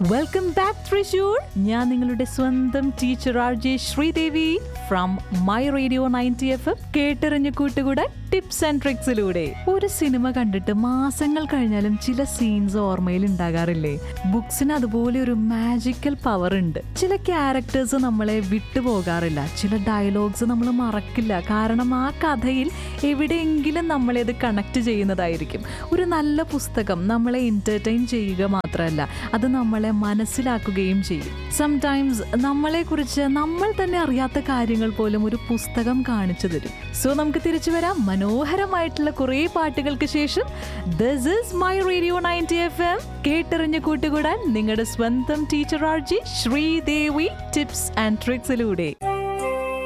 welcome back Thrissur ഞാൻ നിങ്ങളുടെ സ്വന്തം teacher R J Sreedevi from my radio ninety F M കേട്ടറിഞ്ഞ കൂട്ടുകൂടെ ടിപ്സ് ആൻഡ് ട്രിക്സിലൂടെ ഒരു സിനിമ കണ്ടിട്ട് മാസങ്ങൾ കഴിഞ്ഞാലും ചില സീൻസ് ഓർമ്മയിൽ ഉണ്ടാകാറില്ലേ ബുക്സിന് അതുപോലെ ഒരു മാജിക്കൽ പവർ ഉണ്ട് ചില ക്യാരക്ടേഴ്സ് നമ്മളെ വിട്ടുപോകാറില്ല ചില ഡയലോഗ്സ് നമ്മൾ മറക്കില്ല കാരണം ആ കഥയിൽ എവിടെയെങ്കിലും നമ്മളെ അത് കണക്ട് ചെയ്യുന്നതായിരിക്കും ഒരു നല്ല പുസ്തകം നമ്മളെ എന്റർടൈൻ ചെയ്യുക മാത്രമല്ല അത് നമ്മളെ മനസ്സിലാക്കുകയും ചെയ്യും സംടൈംസ് നമ്മളെ കുറിച്ച് നമ്മൾ തന്നെ അറിയാത്ത കാര്യങ്ങൾ പോലും ഒരു പുസ്തകം കാണിച്ചു തരും സോ നമുക്ക് തിരിച്ചു വരാം മനോഹരമായിട്ടുള്ള കുറേ പാട്ടുകൾക്ക് ശേഷം this is my radio ninety F M കേട്ടറിഞ്ഞ് കൂട്ടുകൂടാൻ നിങ്ങളുടെ സ്വന്തം teacher R J Sreedevi tips and ട്രിക്സിലൂടെ